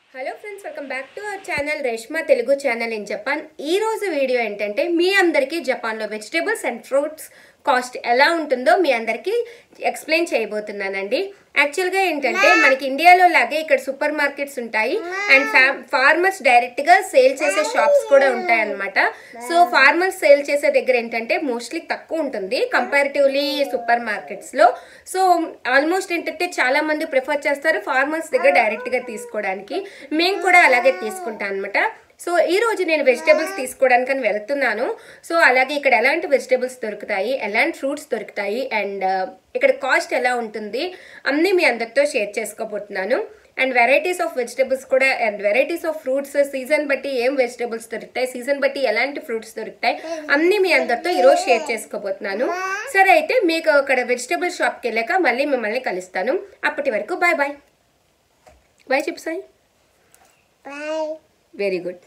Hello friends welcome back to our channel Reshma Telugu channel in Japan ఈ రోజు video ఏంటంటే మీ అందరికీ జపాన్లో వెజిటేబుల్స్ అండ్ ఫ్రూట్స్ కాస్ట్ ఎలా ఉంటుందో మీ అందరికీ ఎక్స్ప్లెయిన్ చేయబోతున్నానండి యాక్చువల్గా ఏంటంటే మనకి ఇండియాలో లాగే ఇక్కడ సూపర్ మార్కెట్స్ ఉంటాయి అండ్ ఫార్మర్స్ డైరెక్ట్గా సేల్ చేసే షాప్స్ కూడా ఉంటాయి అన్నమాట సో ఫార్మర్స్ సేల్ చేసే దగ్గర ఏంటంటే మోస్ట్లీ తక్కువ ఉంటుంది కంపారిటివ్లీ సూపర్ మార్కెట్స్లో సో ఆల్మోస్ట్ ఏంటంటే చాలా మంది ప్రిఫర్ చేస్తారు ఫార్మర్స్ దగ్గర డైరెక్ట్గా తీసుకోవడానికి మేము కూడా అలాగే తీసుకుంటాం అనమాట సో ఈ రోజు నేను వెజిటేబుల్స్ తీసుకోవడానికి అని వెళ్తున్నాను సో అలాగే ఇక్కడ ఎలాంటి వెజిటేబుల్స్ దొరుకుతాయి ఎలాంటి ఫ్రూట్స్ దొరుకుతాయి అండ్ ఇక్కడ కాస్ట్ ఎలా ఉంటుంది అన్నీ మీ అందరితో షేర్ చేసుకోబోతున్నాను అండ్ వెరైటీస్ ఆఫ్ వెజిటేబుల్స్ కూడా and varieties of fruits season బట్టి ఏం వెజిటేబుల్స్ దొరుకుతాయి సీజన్ బట్టి ఎలాంటి ఫ్రూట్స్ దొరుకుతాయి అన్నీ మీ అందరితో ఈరోజు షేర్ చేసుకోబోతున్నాను సరే అయితే మీకు అక్కడ వెజిటేబుల్ షాప్కి వెళ్ళాక మళ్ళీ మిమ్మల్ని కలుస్తాను అప్పటి వరకు బాయ్ బాయ్ బాయ్ చెప్పు సాయి Bye. వెరీ గుడ్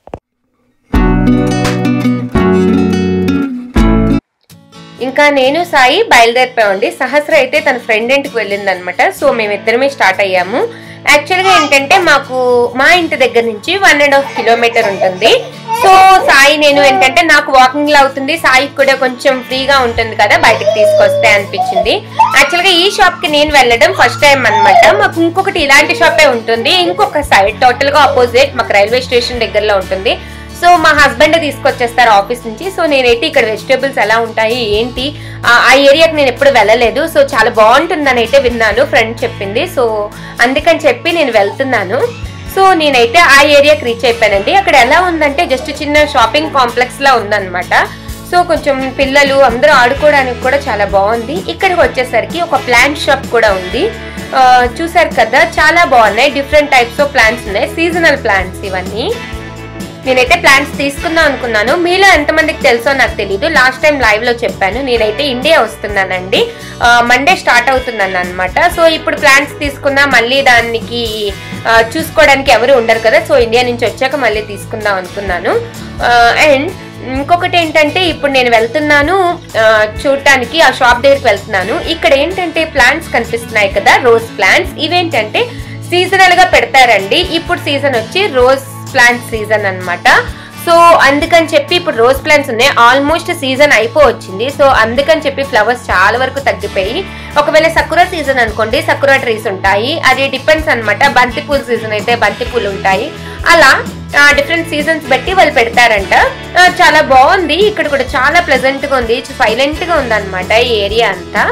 ఇంకా నేను సాయి బయలుదేరిపోయామండి సహస్ర అయితే తన ఫ్రెండ్ ఇంటికి వెళ్ళిందనమాట సో మేమిద్దరమే స్టార్ట్ అయ్యాము యాక్చువల్గా ఏంటంటే మాకు మా ఇంటి దగ్గర నుంచి వన్ అండ్ హాఫ్ కిలోమీటర్ ఉంటుంది సో సాయి నేను ఏంటంటే నాకు వాకింగ్ లో అవుతుంది సాయికి కూడా కొంచెం ఫ్రీగా ఉంటుంది కదా బయటకు తీసుకొస్తే అనిపించింది యాక్చువల్గా ఈ షాప్ కి నేను వెళ్ళడం ఫస్ట్ టైం అన్నమాట మాకు ఇంకొకటి ఇలాంటి షాపే ఉంటుంది ఇంకొక సైడ్ టోటల్ గా ఆపోజిట్ మాకు రైల్వే స్టేషన్ దగ్గరలో ఉంటుంది సో మా హస్బెండ్ తీసుకొచ్చేస్తారు ఆఫీస్ నుంచి సో నేనైతే ఇక్కడ వెజిటేబుల్స్ ఎలా ఉంటాయి ఏంటి ఆ ఆ ఏరియాకి నేను ఎప్పుడు వెళ్ళలేదు సో చాలా బాగుంటుందని అయితే విన్నాను ఫ్రెండ్ చెప్పింది సో అందుకని చెప్పి నేను వెళ్తున్నాను సో నేనైతే ఆ ఏరియాకి రీచ్ అయిపోయానండి అక్కడ ఎలా ఉందంటే జస్ట్ చిన్న షాపింగ్ కాంప్లెక్స్ లా ఉందన్నమాట సో కొంచెం పిల్లలు అందరూ ఆడుకోవడానికి కూడా చాలా బాగుంది ఇక్కడికి వచ్చేసరికి ఒక ప్లాంట్ షాప్ కూడా ఉంది ఆ, చూసారు కదా చాలా బాగున్నాయి డిఫరెంట్ టైప్స్ ఆఫ్ ప్లాంట్స్ ఉన్నాయి సీజనల్ ప్లాంట్స్ ఇవన్నీ నేనైతే ప్లాన్స్ తీసుకుందాం అనుకున్నాను మీలో ఎంతమందికి తెలుసో నాకు తెలియదు లాస్ట్ టైం లైవ్ లో చెప్పాను నేనైతే ఇండియా వస్తున్నానండి మండే స్టార్ట్ అవుతున్నాను అనమాట సో ఇప్పుడు ప్లాన్స్ తీసుకున్నా మళ్ళీ దానికి ఆ, చూసుకోవడానికి ఎవరు ఉండరు కదా సో ఇండియా నుంచి వచ్చాక మళ్ళీ తీసుకుందాం అనుకున్నాను అండ్ ఇంకొకటి ఏంటంటే ఇప్పుడు నేను వెళ్తున్నాను ఆ, చూడటానికి ఆ షాప్ దగ్గరికి వెళ్తున్నాను ఇక్కడ ఏంటంటే ప్లాంట్స్ కనిపిస్తున్నాయి కదా రోజ్ ప్లాంట్స్ ఇవేంటంటే సీజనల్ గా పెడతారండి ఇప్పుడు సీజన్ వచ్చి రోజ్ ప్లాంట్ సీజన్ అన్నమాట సో అందుకని చెప్పి ఇప్పుడు రోజ్ ప్లాంట్స్ ఉన్నాయి ఆల్మోస్ట్ సీజన్ అయిపోవచ్చింది సో అందుకని చెప్పి ఫ్లవర్స్ చాలా వరకు తగ్గిపోయి ఒకవేళ సకురా సీజన్ అనుకోండి సకురా ట్రీస్ ఉంటాయి అది డిపెండ్స్ అన్నమాట బంతి పూల సీజన్ అయితే బంతి పూలు ఉంటాయి అలా డిఫరెంట్ సీజన్స్ బట్టి వాళ్ళు పెడతారంట ఆ, చాలా బాగుంది ఇక్కడ కూడా చాలా ప్లెజెంట్ గా ఉంది సైలెంట్ గా ఉంది అనమాట ఈ ఏరియా అంతా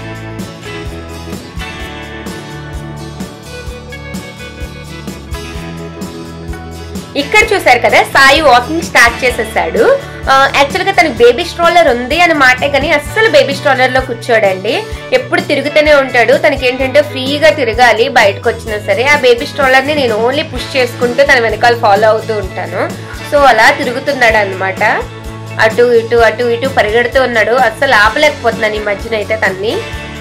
ఇక్కడ చూసారు కదా సాయి వాకింగ్ స్టార్ట్ చేసేసాడు యాక్చువల్ గా తనకి బేబీ స్ట్రోలర్ ఉంది అని మాటే కానీ అస్సలు బేబీ స్ట్రోలర్ లో కూర్చోడండి ఎప్పుడు తిరుగుతూనే ఉంటాడు తనకి ఏంటంటే ఫ్రీగా తిరగాలి బయటకు వచ్చినా సరే ఆ బేబీ స్ట్రోలర్ ని నేను ఓన్లీ పుష్ చేసుకుంటూ తన వెనకాల ఫాలో అవుతూ ఉంటాను సో అలా తిరుగుతున్నాడు అనమాట అటు ఇటు అటు ఇటు పరిగెడుతూ ఉన్నాడు అస్సలు ఆపలేకపోతున్నాను ఈ మధ్యన అయితే తన్ని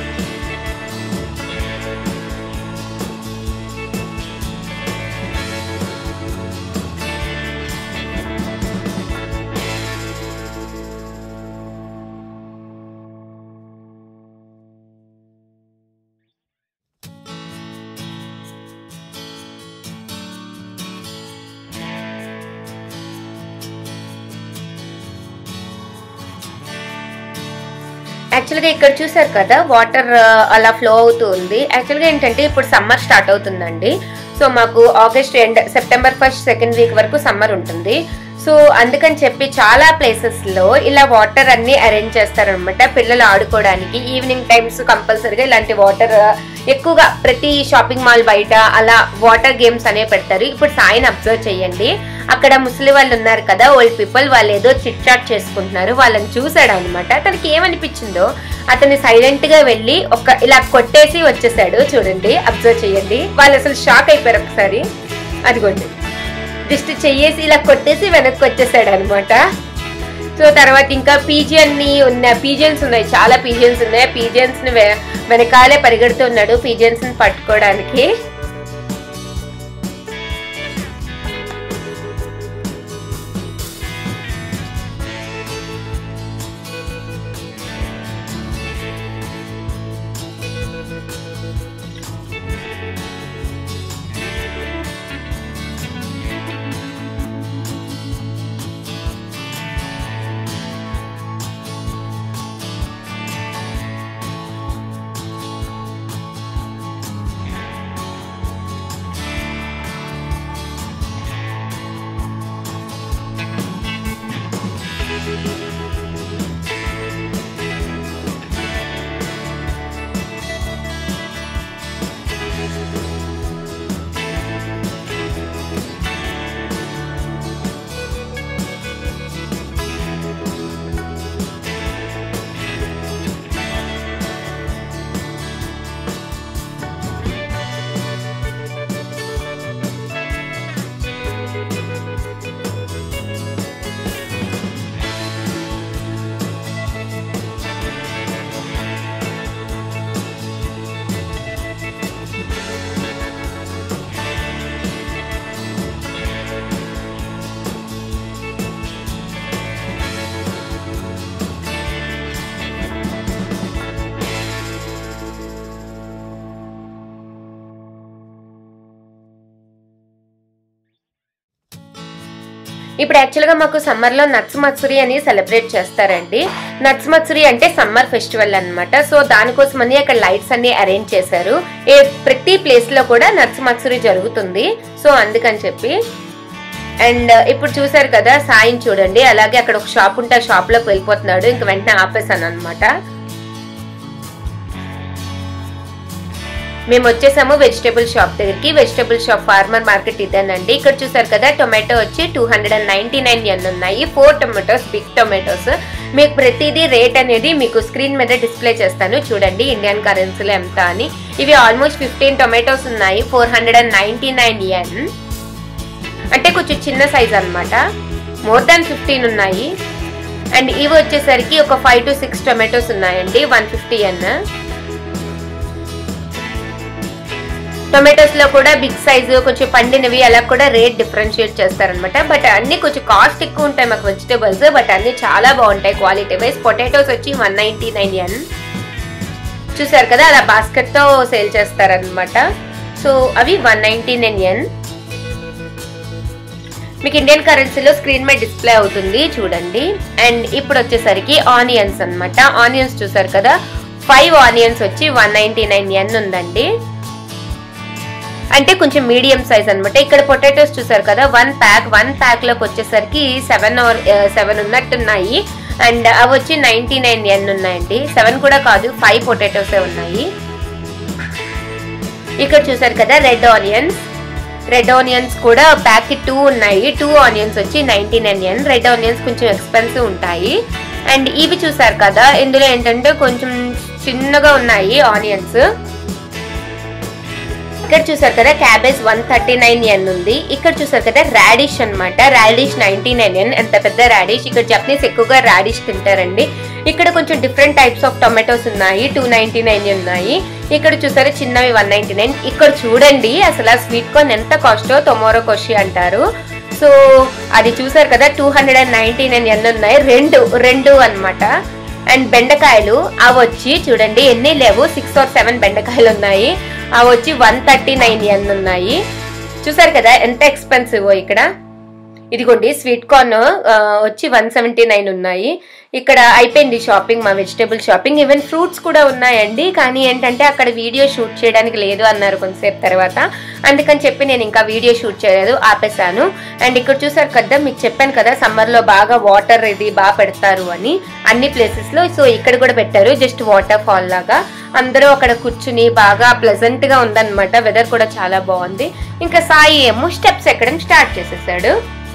యాక్చువల్గా ఇక్కడ చూసారు కదా వాటర్ అలా ఫ్లో అవుతూ ఉంది యాక్చువల్గా ఏంటంటే ఇప్పుడు సమ్మర్ స్టార్ట్ అవుతుందండి సో మాకు August end September first second week వరకు సమ్మర్ ఉంటుంది సో అందుకని చెప్పి చాలా ప్లేసెస్ లో ఇలా వాటర్ అన్ని అరేంజ్ చేస్తారనమాట పిల్లలు ఆడుకోవడానికి ఈవినింగ్ టైమ్స్ కంపల్సరీగా ఇలాంటి వాటర్ ఎక్కువగా ప్రతి షాపింగ్ మాల్ బయట అలా వాటర్ గేమ్స్ అనేవి పెడతారు ఇప్పుడు సాయిని అబ్జర్వ్ చేయండి అక్కడ ముసలి వాళ్ళు ఉన్నారు కదా ఓల్డ్ పీపుల్ వాళ్ళు ఏదో చిట్ చాట్ చేసుకుంటున్నారు వాళ్ళని చూసాడు అనమాట తనకి ఏమనిపించిందో అతను సైలెంట్ గా వెళ్ళి ఒక ఇలా కొట్టేసి వచ్చేసాడు చూడండి అబ్జర్వ్ చేయండి వాళ్ళు అసలు షాక్ అయిపోయారు ఒకసారి అదిగోండి జస్ట్ చెయ్యేసి ఇలా కొట్టేసి వెనక్కి వచ్చేసాడు అనమాట సో తర్వాత ఇంకా పీజియన్ ని ఉన్న పీజియన్స్ ఉన్నాయి చాలా పీజియన్స్ ఉన్నాయి పీజియన్స్ ని వె- వెనకాలే పరిగెడుతున్నాడు పీజియన్స్ ని పట్టుకోవడానికి ఇప్పుడు యాక్చువల్గా మాకు సమ్మర్లో నట్స్ మత్సరి అని సెలబ్రేట్ చేస్తారండి నట్స్ మత్సరి అంటే సమ్మర్ ఫెస్టివల్ అన్నమాట సో దానికోసమని అక్కడ లైట్స్ అన్ని అరేంజ్ చేశారు ఏ ప్రతి ప్లేస్లో కూడా నట్స్ మత్సరి జరుగుతుంది సో అందుకని చెప్పి అండ్ ఇప్పుడు చూసారు కదా సాయం చూడండి అలాగే అక్కడ ఒక షాప్ ఉంటే ఆ షాప్ లోకి వెళ్ళిపోతున్నాడు ఇంక వెంటనే ఆపేసాను అనమాట మేము వచ్చేసాము వెజిటేబుల్ షాప్ దగ్గరికి వెజిటేబుల్ షాప్ ఫార్మర్ మార్కెట్ ఇదేనండి ఇక్కడ చూసారు కదా టొమాటో వచ్చి two hundred and ninety nine yen ఉన్నాయి ఫోర్ టొమాటోస్ బిగ్ టొమాటోస్ మీకు ప్రతిదీ రేట్ అనేది మీకు స్క్రీన్ మీద డిస్ప్లే చేస్తాను చూడండి ఇండియన్ కరెన్సీలో ఎంత అని ఇవి ఆల్మోస్ట్ ఫిఫ్టీన్ టొమాటోస్ ఉన్నాయి four hundred and ninety nine yen అంటే కొంచెం చిన్న సైజ్ అన్నమాట మోర్ దాన్ ఫిఫ్టీన్ ఉన్నాయి అండ్ ఇవి వచ్చేసరికి ఒక ఫైవ్ టు సిక్స్ టొమాటోస్ ఉన్నాయండి వన్ ఫిఫ్టీ ఎన్ టొమాటోస్ లో కూడా బిగ్ సైజు కొంచెం పండినవి అలా కూడా రేట్ డిఫరెన్షియేట్ చేస్తారనమాట బట్ అన్ని కొంచెం కాస్ట్ ఎక్కువ ఉంటాయి మాకు వెజిటేబుల్స్ బట్ అన్ని చాలా బాగుంటాయి క్వాలిటీ వైజ్ పొటాటోస్ వచ్చి వన్ నైన్టీ నైన్ ఎన్ చూసారు కదా అలా బాస్కెట్ తో సేల్ చేస్తారనమాట సో అవి వన్ నైన్టీ నైన్ ఎన్ మీకు ఇండియన్ కరెన్సీలో స్క్రీన్ మీద డిస్ప్లే అవుతుంది చూడండి అండ్ ఇప్పుడు వచ్చేసరికి ఆనియన్స్ అన్నమాట ఆనియన్స్ చూసారు కదా ఫైవ్ ఆనియన్స్ వచ్చి వన్ నైన్టీ నైన్ ఎన్ ఉందండి అంటే కొంచెం మీడియం సైజ్ అన్నమాట ఇక్కడ పొటాటోస్ చూసారు కదా వన్ ప్యాక్ వన్ ప్యాక్ లోకి వచ్చేసరికి సెవెన్ ఆర్ సెవెన్ ఉన్నట్టున్నాయి అండ్ అవి వచ్చి నైన్టీ నైన్ ఎన్ ఉన్నాయండి సెవెన్ కూడా కాదు ఫైవ్ పొటాటోసే ఉన్నాయి ఇక్కడ చూసారు కదా రెడ్ ఆనియన్స్ రెడ్ ఆనియన్స్ కూడా ప్యాకెట్ టూ ఉన్నాయి టూ ఆనియన్స్ వచ్చి ninety nine yen red onions కొంచెం ఎక్స్పెన్సివ్ ఉంటాయి అండ్ ఇవి చూసారు కదా ఇందులో ఏంటంటే కొంచెం చిన్నగా ఉన్నాయి ఆనియన్స్ ఇక్కడ చూసారు కదా cabbage one thirty nine yen ఉంది ఇక్కడ చూసారు కదా రాడిష్ అన్నమాట రాడిష్ నైన్టీ నైన్ ఎన్ ఎంత పెద్ద రాడిష్ ఇక్కడ జపనీస్ ఎక్కువగా రాడిష్ తింటారండి ఇక్కడ కొంచెం different types of tomatoes two ninety nine నైన్ ఉన్నాయి ఇక్కడ చూసారు చిన్నవి వన్ నైన్టీ నైన్ ఇక్కడ చూడండి అసలు ఆ స్వీట్ కార్న్ ఎంత కాస్టో టొమారో కొషి అంటారు సో అది చూసారు కదా two hundred and ninety nine yen ఉన్నాయి రెండు రెండు అన్నమాట అండ్ బెండకాయలు అవి వచ్చి చూడండి ఎన్ని లేవు సిక్స్ ఆర్ సెవెన్ బెండకాయలు ఉన్నాయి అవి వచ్చి వన్ థర్టీ నైన్ ఎన్ ఉన్నాయి చూసారు కదా ఎంత ఎక్స్పెన్సివ్ ఇక్కడ ఇదిగోండి స్వీట్ కార్న్ ఆ, వచ్చి వన్ సెవెంటీ నైన్ ఉన్నాయి ఇక్కడ అయిపోయింది షాపింగ్ మా వెజిటేబుల్ షాపింగ్ ఈవెన్ ఫ్రూట్స్ కూడా ఉన్నాయండి కానీ ఏంటంటే అక్కడ వీడియో షూట్ చేయడానికి లేదు అన్నారు కొంతసేపు తర్వాత అందుకని చెప్పి నేను ఇంకా వీడియో షూట్ చేయలేదు ఆపేశాను అండ్ ఇక్కడ చూసారు కదా మీకు చెప్పాను కదా సమ్మర్ లో బాగా వాటర్ ఇది బాగా పెడతారు అని అన్ని ప్లేసెస్ లో సో ఇక్కడ కూడా పెట్టారు జస్ట్ వాటర్ ఫాల్ లాగా అందరూ అక్కడ కూర్చుని బాగా ప్లెజెంట్ గా ఉందన్నమాట వెదర్ కూడా చాలా బాగుంది ఇంకా సాయి ఏమో స్టెప్స్ ఎక్కడం స్టార్ట్ చేసేసాడు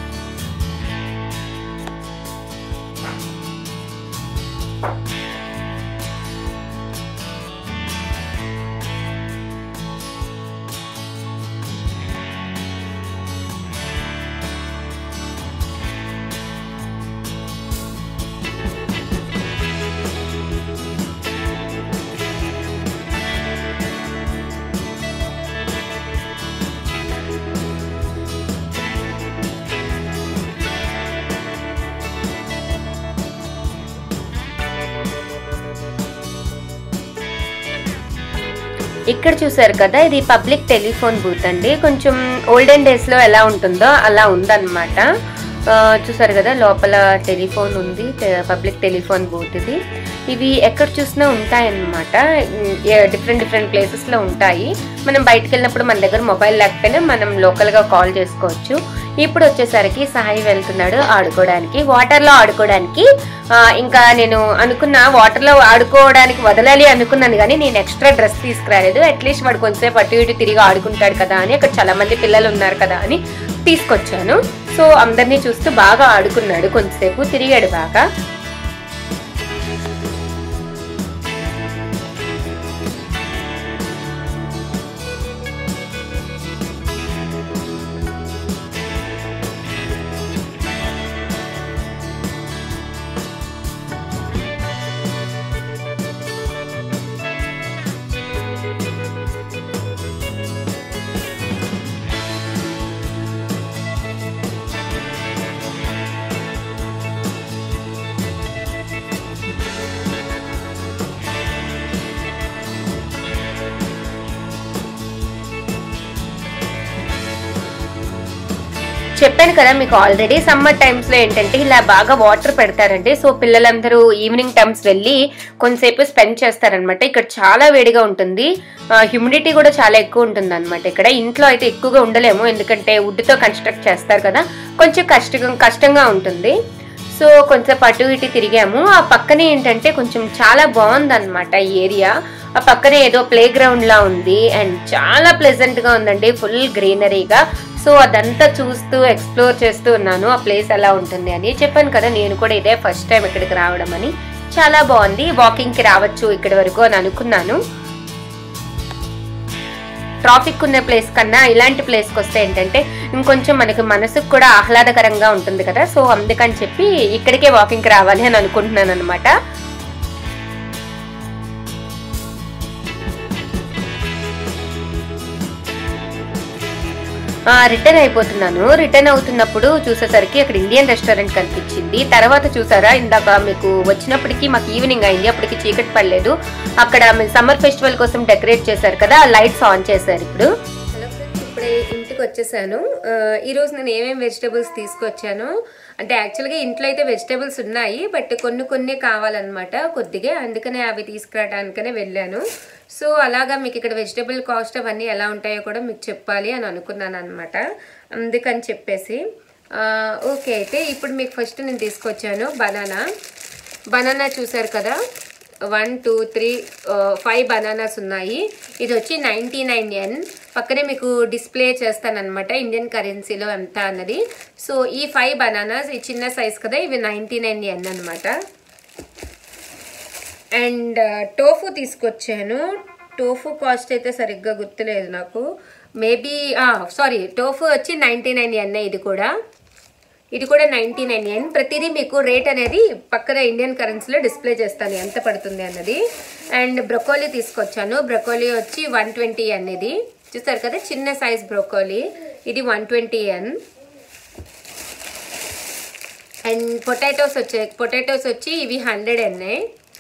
ఇక్కడ చూసారు కదా ఇది పబ్లిక్ టెలిఫోన్ బూత్ అండి కొంచెం ఓల్డెన్ డేస్ లో ఎలా ఉంటుందో అలా ఉందన్నమాట ఆ, చూసారు కదా లోపల టెలిఫోన్ ఉంది పబ్లిక్ టెలిఫోన్ బూత్ ఇది ఇవి ఎక్కడ చూసినా ఉంటాయన్నమాట డిఫరెంట్ డిఫరెంట్ ప్లేసెస్ లో ఉంటాయి మనం బయటకు వెళ్ళినప్పుడు మన దగ్గర మొబైల్ లేకపోయినా మనం లోకల్ గా కాల్ చేసుకోవచ్చు ఇప్పుడు వచ్చేసరికి సాయి వెళ్తున్నాడు ఆడుకోవడానికి వాటర్ లో ఆడుకోవడానికి ఆ, ఇంకా నేను అనుకున్న వాటర్ లో ఆడుకోవడానికి వదలాలి అనుకున్నాను కానీ నేను ఎక్స్ట్రా డ్రెస్ తీసుకురాలేదు అట్లీస్ట్ వాడు కొంచెంసేపు అటు ఇటు తిరిగి ఆడుకుంటాడు కదా అని అక్కడ చాలా మంది పిల్లలు ఉన్నారు కదా అని తీసుకొచ్చాను సో అందరినీ చూస్తూ బాగా ఆడుకున్నాడు కొంచెంసేపు తిరిగాడు బాగా చెప్పాను కదా మీకు ఆల్రెడీ సమ్మర్ టైమ్స్ లో ఏంటంటే ఇలా బాగా వాటర్ పెడతారండి సో పిల్లలందరూ ఈవినింగ్ టైమ్స్ వెళ్ళి కొంతసేపు స్పెండ్ చేస్తారనమాట ఇక్కడ చాలా వేడిగా ఉంటుంది హ్యూమిడిటీ కూడా చాలా ఎక్కువ ఉంటుంది అనమాట ఇక్కడ ఇంట్లో అయితే ఎక్కువగా ఉండలేము ఎందుకంటే wood తో కన్స్ట్రక్ట్ చేస్తారు కదా కొంచెం కష్టం కష్టంగా ఉంటుంది సో కొంచెం అటు ఇటు తిరిగాము ఆ పక్కనే ఏంటంటే కొంచెం చాలా బాగుందన్నమాట ఈ ఏరియా ఆ పక్కనే ఏదో ప్లే గ్రౌండ్ లా ఉంది అండ్ చాలా ప్లెజెంట్ గా ఉందండి ఫుల్ గ్రీనరీగా సో అదంతా చూస్తూ ఎక్స్ప్లోర్ చేస్తూ ఉన్నాను ఆ ప్లేస్ ఎలా ఉంటుంది అని చెప్పాను కదా నేను కూడా ఇదే ఫస్ట్ టైం ఇక్కడికి రావడం అని చాలా బాగుంది వాకింగ్ కి రావచ్చు ఇక్కడి వరకు అని అనుకున్నాను ట్రాఫిక్ ఉన్న ప్లేస్ కన్నా ఇలాంటి ప్లేస్కి వస్తే ఏంటంటే ఇంకొంచెం మనకి మనసుకు కూడా ఆహ్లాదకరంగా ఉంటుంది కదా సో అందుకని చెప్పి ఇక్కడికే వాకింగ్కి రావాలి అని అనుకుంటున్నాను అనమాట రిటర్న్ అయిపోతున్నాను రిటర్న్ అవుతున్నప్పుడు చూసేసరికి అక్కడ ఇండియన్ రెస్టారెంట్ కనిపించింది తర్వాత చూసారా ఇందాక మీకు వచ్చినప్పటికీ మాకు ఈవినింగ్ అయింది అప్పటికి చీకటి పడలేదు అక్కడ సమ్మర్ ఫెస్టివల్ కోసం డెకరేట్ చేశారు కదా ఆ లైట్స్ ఆన్ చేశారు ఇప్పుడు హలో ఫ్రెండ్స్ ఇప్పుడే ఇంటికి వచ్చేసాను ఆ, ఈ రోజు నేను ఏమేమి వెజిటబుల్స్ తీసుకొచ్చాను అంటే యాక్చువల్గా ఇంట్లో అయితే వెజిటబుల్స్ ఉన్నాయి బట్ కొన్ని కొన్ని కావాలన్నమాట కొద్దిగా అందుకనే అవి తీసుకురావడానికనే వెళ్ళాను సో అలాగా మీకు ఇక్కడ వెజిటబుల్ కాస్ట్ అవన్నీ ఎలా ఉంటాయో కూడా మీకు చెప్పాలి అని అనుకున్నాను అనమాట అందుకని చెప్పేసి ఆ, ఓకే అయితే ఇప్పుడు మీకు ఫస్ట్ నేను తీసుకొచ్చాను బనానా బనానా చూసారు కదా one two three five bananas ఉన్నాయి ఇది వచ్చి నైంటీ నైన్ ఎన్ పక్కనే మీకు డిస్ప్లే చేస్తానన్నమాట ఇండియన్ కరెన్సీలో ఎంత అన్నది సో ఈ ఫైవ్ బనానాస్ ఈ చిన్న సైజ్ కదా ఇవి నైంటీ నైన్ ఎన్ అనమాట అండ్ టోఫు తీసుకొచ్చాను టోఫు కాస్ట్ అయితే సరిగ్గా గుర్తులేదు నాకు మేబీ సారీ టోఫు వచ్చి నైంటీ నైన్ ఎన్ ఇది కూడా ఇది కూడా నైంటీ నైన్ ఎన్ ప్రతిదీ మీకు రేట్ అనేది పక్కన ఇండియన్ కరెన్సీలో డిస్ప్లే చేస్తాను ఎంత పడుతుంది అన్నది అండ్ బ్రొకోలీ తీసుకొచ్చాను బ్రొకోలీ వచ్చి వన్ ట్వంటీ ఎన్ ఇది చూస్తారు కదా చిన్న సైజ్ బ్రొకోలీ ఇది one twenty yen and potatoes వచ్చే పొటాటోస్ వచ్చి ఇవి హండ్రెడ్ ఎన్ఏ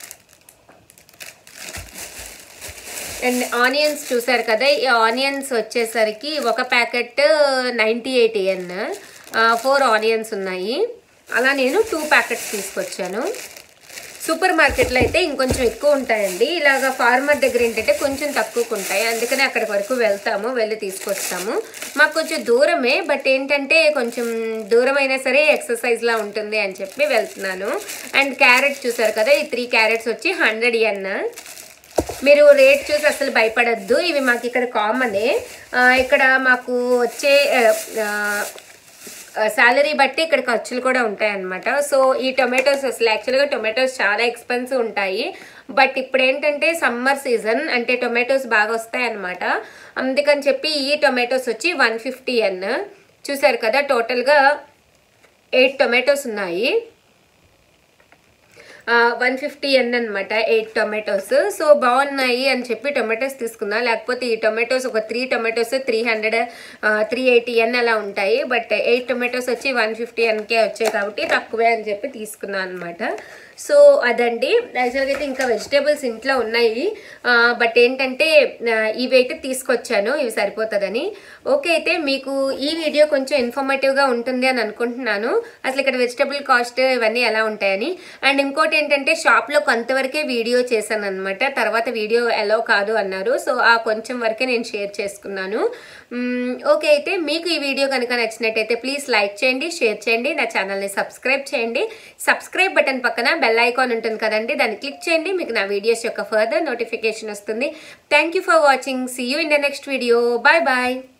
అండ్ ఆనియన్స్ చూసారు కదా ఈ ఆనియన్స్ వచ్చేసరికి ఒక packet ninety eight yen four onions ఉన్నాయి అలా నేను టూ ప్యాకెట్స్ తీసుకొచ్చాను సూపర్ మార్కెట్లో అయితే ఇంకొంచెం ఎక్కువ ఉంటాయండి ఇలాగ ఫార్మర్ దగ్గర ఏంటంటే కొంచెం తక్కువకు ఉంటాయి అందుకనే అక్కడి వరకు వెళ్తాము వెళ్ళి తీసుకొస్తాము మాకు కొంచెం దూరమే బట్ ఏంటంటే కొంచెం దూరం అయినా సరే ఎక్సర్సైజ్లా ఉంటుంది అని చెప్పి వెళ్తున్నాను అండ్ క్యారెట్ చూసారు కదా ఈ త్రీ క్యారెట్స్ వచ్చి హండ్రెడ్ ఎన్ మీరు రేట్ చూసి అసలు భయపడద్దు ఇవి మాకు ఇక్కడ కామనే ఆ, ఇక్కడ మాకు వచ్చే శాలరీ బట్టి ఇక్కడ ఖర్చులు కూడా ఉంటాయి అన్నమాట సో ఈ టొమాటోస్ అసలు యాక్చువల్గా టొమాటోస్ చాలా ఎక్స్పెన్సివ్ ఉంటాయి బట్ ఇప్పుడు ఏంటంటే సమ్మర్ సీజన్ అంటే టొమాటోస్ బాగా వస్తాయి అన్నమాట అందుకని చెప్పి ఈ టొమాటోస్ వచ్చి వన్ ఫిఫ్టీ ఎన్ చూసారు కదా టోటల్గా ఎయిట్ టొమాటోస్ ఉన్నాయి వన్ ఫిఫ్టీ ఎన్ అనమాట ఎయిట్ టొమాటోస్ సో బాగున్నాయి అని చెప్పి టొమాటోస్ తీసుకున్నా లేకపోతే ఈ టొమాటోస్ ఒక three tomatoes three hundred three eighty yen అలా ఉంటాయి బట్ ఎయిట్ టొమాటోస్ వచ్చి వన్ ఫిఫ్టీ ఎన్కే వచ్చాయి కాబట్టి తక్కువే అని చెప్పి తీసుకున్నాను అనమాట సో అదండి యాక్చువల్గా అయితే ఇంకా వెజిటేబుల్స్ ఇంట్లో ఉన్నాయి బట్ ఏంటంటే ఆ, ఇవి అయితే తీసుకొచ్చాను ఇవి సరిపోతుందని ఓకే అయితే మీకు ఈ వీడియో కొంచెం ఇన్ఫర్మేటివ్గా ఉంటుంది అని అనుకుంటున్నాను అసలు ఇక్కడ వెజిటబుల్ కాస్ట్ ఇవన్నీ ఎలా ఉంటాయని అండ్ ఇంకోటి ఏంటంటే షాప్లో కొంతవరకే వీడియో చేశాను అనమాట తర్వాత వీడియో ఎలా కాదు అన్నారు సో ఆ కొంచెం వరకే నేను షేర్ చేసుకున్నాను మ్మ్, ఓకే అయితే మీకు ఈ వీడియో కనుక నచ్చినట్టయితే ప్లీజ్ లైక్ చేయండి షేర్ చేయండి నా ఛానల్ని సబ్స్క్రైబ్ చేయండి సబ్స్క్రైబ్ బటన్ పక్కన బెల్ ఐకాన్ ఉంటుంది కదండి దాన్ని క్లిక్ చేయండి మీకు నా వీడియోస్ యొక్క ఫర్దర్ నోటిఫికేషన్ వస్తుంది thank you for watching see you in the next video bye bye